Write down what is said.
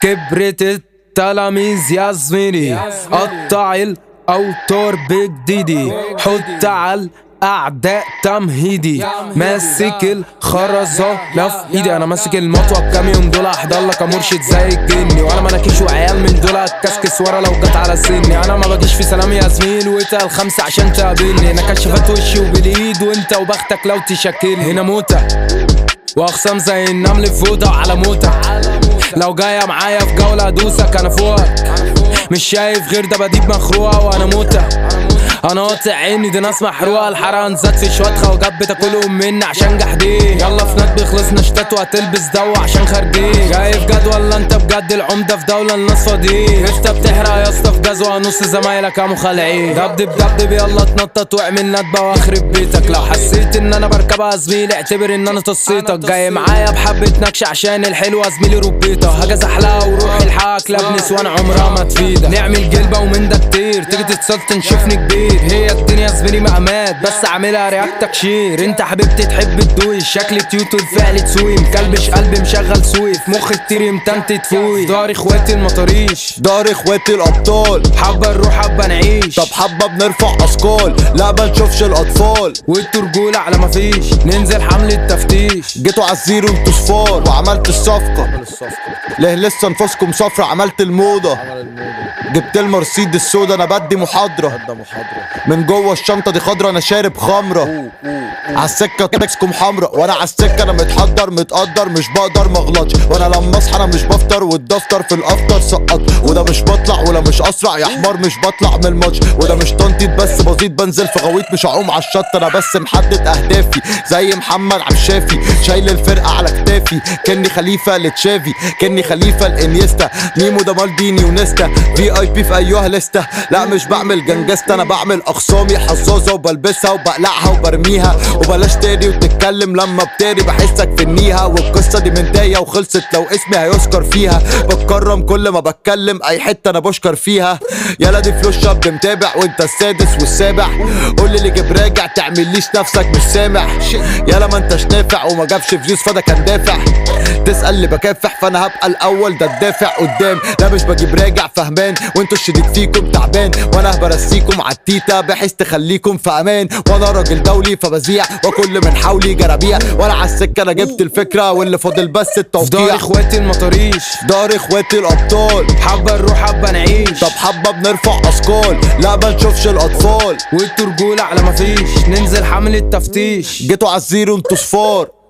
كبرت التلاميذ يا زميلي قطع الاوتار بجديدي حط على اعداء تمهيدي ماسك الخرزة لا في ايدي انا ماسك المطوة بكام يوم دول احضر لك مرشد زي الجني وانا مناكيش وعيال من دول اتكسكس ورا لو جت على سني انا ما باجيش في سلام يا زميل وانت الخمسة عشان تقابلني انا كشفت وشي وبالايد وانت وبختك لو تشكلني هنا موتة واخصام زي النمل في فوضى على موتة لو جاية معايا في جولة ادوسك انا فوقك مش شايف غير دباديب مخروقة وانا موتة انا قاطع عيني دي ناس محروقة الحرقة نزات في شواتها وجاب بتاكلهم مني عشان جحدين يلا في ندب خلصنا شتات وهتلبس دوا عشان خارجين جاي في جد ولا انت بجد العمدة في دولة الناس فاضيين انت بتحرق يا اسطى في جزوة نص زمايلك قاموا خالعين دبدب دبدب يلا اتنطط واعمل ندبة واخرب بيتك لو حسيت ان انا بركبها زميلي اعتبر ان انا تصيتك جاي معايا بحبة نكش عشان الحلوة زميلي ربيتها هجز احلاها وروح الحقك لابن نسوان عمرها ما تفيدك نعمل جلبة ومن ده كتير تيجي تتصلت نشوفني كبير هي الدنيا زميلي مقامات بس عاملها رياكت تكشير انت حبيبتي تحب تدوي شكل تيوتو الفعل تسوي مكلبش قلبي مشغل سوي في مخ كتير متنت تفوي دار اخواتي المطاريش دار اخواتي الابطال حبة نروح حبة نعيش طب حبة بنرفع اثقال لا بنشوفش الاطفال وانتوا رجولة على مفيش ننزل حملة تفتيش جيتوا على الزيرو انتوا صفار وعملت الصفقة ليه لسه نفوسكم صفرة عملت الموضة جبت المرسيدس السودا انا بدي محاضرة من جوه الشنطة دي خضرة انا شارب خمرة عالسكة تكسكم حمرا وانا عالسكة انا متحضر متقدر مش بقدر مغلطش وانا لما اصحى انا مش بفطر والدفتر في الافطر سقط وده مش بطلع ولا مش اسرع يا حمار مش بطلع من الماتش وده مش تنطيط بس بسيط بنزل في غويط مش هعوم على الشط انا بس محدد اهدافي زي محمد عبد الشافي شايل الفرقة على كتافي كني خليفة لتشافي كني خليفة لانيستا ميمو ده مالديني ونيستا في اي بي في ايوه لسته لا مش بعمل جنجستا انا بعمل اخصامي حظاظة وبلبسها وبقلعها وبرميها وبلاش تاني وتتكلم لما بتاري بحسك في النيها والقصة دي من داية وخلصت لو اسمي هيذكر فيها بتكرم كل ما بتكلم اي حتة انا بشكر فيها يلا دي فلوس شاب متابع وانت السادس والسابع قول لي اللي جيب راجع تعمليش نفسك مش سامع يلا ما انتش نافع وما جابش فلوس فده كان دافع تسأل اللي بكافح فانا هبقى الاول ده الدافع قدام لا مش بجيب راجع فهمان وانتوا الشديد فيكم تعبان وانا برسيكم عالتيتا بحيث تخليكم في امان وانا راجل دولي فبذيع وكل من حولي جرابيع وانا عالسكه انا جبت الفكره واللي فاضل بس في دار التوقيع اخواتي المطاريش دار اخواتي الابطال حبة نروح حبة نعيش طب حبه بنرفع اثقال لا بنشوفش الاطفال وانتوا رجولة على مفيش ننزل حملة تفتيش جيتوا عالزيرو انتوا صفار